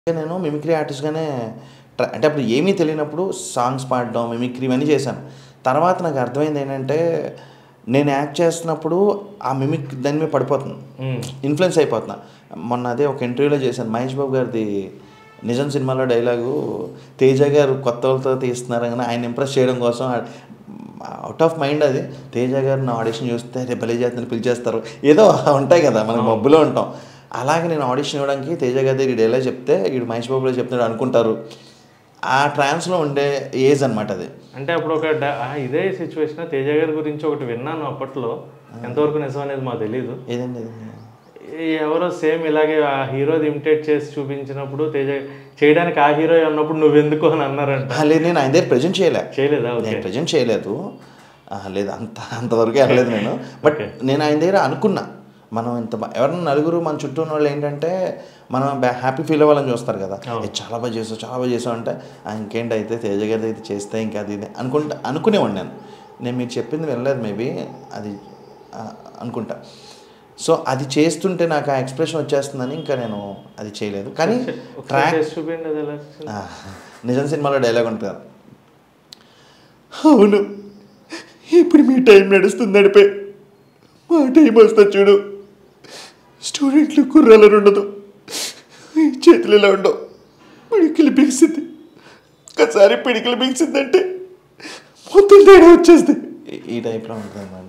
నేను మిమిక్రీ ఆర్టిస్ట్‌గానే ట్ర అంటే అప్పుడు ఏమీ తెలియనప్పుడు సాంగ్స్ పాడడం, మిమిక్రీ ఇవన్నీ చేశాను. తర్వాత నాకు అర్థమైంది ఏంటంటే, నేను యాక్ట్ చేస్తున్నప్పుడు ఆ మిమిక్ దాని మీద పడిపోతున్నా. హ్మ్. ఇన్‌ఫ్లూయెన్స్ అయిపోతున్నా. మొన్న అదే ఒక ఇంటర్వ్యూలో చేశాను. మహేష్ బాబు గారిది 'నిజం' సినిమాలో డైలాగు తేజ గారు కొత్తోళ్ళతో తీస్తున్నారు కానీ ఆయన్ని ఇంప్రెస్ చేయడం కోసం ఔట్ ఆఫ్ మైండ్ అది. తేజ గారు నా ఆడిషన్ చూస్తే "అరే భలే చేస్తున్నాడు పిలిచేస్తారు." ఏదో ఉంటాయి కదా! మనం మబ్బులో ఉంటాం. అలాగే నేను ఆడిషన్ ఇవ్వడానికి తేజ గారి దగ్గర ఈ డైలాగ్ చెప్తే ఈడు మహేష్ బాబులో చెప్తున్నాడు అనుకుంటారు. ఆ ట్రాన్స్‌లో ఉండే ఏజ్ అనమాట అది. అంటే అప్పుడు ఒక డ ఆ! ఇదే సిచ్యువేషన్ తేజ గారి గురించి ఒకటి విన్నాను అప్పట్లో. ఎంతవరకు నిజం అనేది మాకు తెలీదు. ఏదండి అది? ఈ ఎవరో సేమ్ ఇలాగే ఆ హీరోది ఇమిటేట్ చేసి చూపించినప్పుడు తేజ చేయడానికి ఆ హీరో ఉన్నప్పుడు నువ్వెందుకు అని అన్నారంట. అహా! లేదు నేను ఆయన దగ్గర ప్రెజెంట్ చేయలే. చేయలేదా? ఓకే. నేను ప్రెజెంట్ చేయలేదు. అహా! లేదు అంత అంతవరకు వెళ్ళలేదు నేను. But okay. నేను ఆయన దగ్గర అనుకున్నా. మనం ఇంత బా ఎవరైనా నలుగురు మన చుట్టూ ఉన్నోళ్ళు ఏంటంటే, మనం బ్యా హ్యాపీ ఫీల్ అవ్వాలని చూస్తారు కదా! అవును. "ఏ చాలా బాగా చేసావు, చాలా బాగా చేసావు" అంటే "ఆ! ఇంకేంటి అయితే తేజ గారి దగ్గర చేస్తే ఇంకా అది ఇది" అనుకుంటా అనుకునేవాడిని నేను. నేను మీరు చెప్పింది వినలేదు మేబీ అది ఆహ్, అనుకుంటా. సో, అది చేస్తుంటే నాకు ఆ ఎక్స్‌ప్రెషన్ వచ్చేస్తుందని ఇంకా నేను అది చేయలేదు. కానీ ఒకసారి ట్రాక్ చేసి చూపించండి అది ఎలా వచ్చింది? ఆ! 'నిజం' సినిమాలో డైలాగ్ ఉంటుంది కదా! అవును. ఇప్పుడు మీ టైం నడుస్తుంది నడిపే. మా టైం వస్తే చూడు. స్టూడెంట్లు కుర్రాలని ఉండదు. ఈ చేతులు ఇలా ఉండవు. పిడికిలి బిగిసింది. ఒక్కసారి పిడికిలి బిగిసిందంటే మొత్తం తేడా వచ్చేస్తుంది. ఈ- ఈ టైప్‌లో ఉంటుంది అనమాట.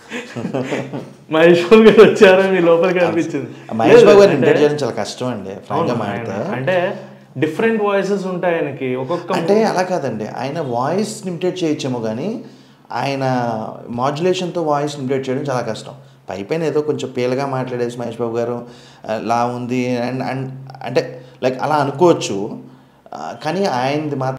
మహేష్ బాబు గారు వచ్చారా మీ లోపలికి అనిపించింది. మహేష్ బాబు గారిని అంటే- ఇంటర్వ్యూ చేయడం చాలా కష్టం అండి. అవును, ఫ్రాంక్‌గా ఆయన- మాట్లాడితే. అంటే డిఫరెంట్ వాయిసెస్ ఉంటాయి ఆయనకి ఒక్కొక్క అంటే అలా కాదండి. ఆయన వాయిస్ ఇమిటేట్ చేయొచ్చేమో గానీ, ఆయన మాడ్యులేషన్‌తో వాయిస్ ఇమిటేట్ చేయడం చాలా కష్టం. పైపైన ఏదో కొంచెం పీలగా మాట్లాడేసి మహేష్ బాబు గారు ఆహ్, లా ఉంది అండ్ అండ్ అంటే లైక్ అలా అనుకోవచ్చు. ఆహ్, కానీ ఆయనది మాత్రం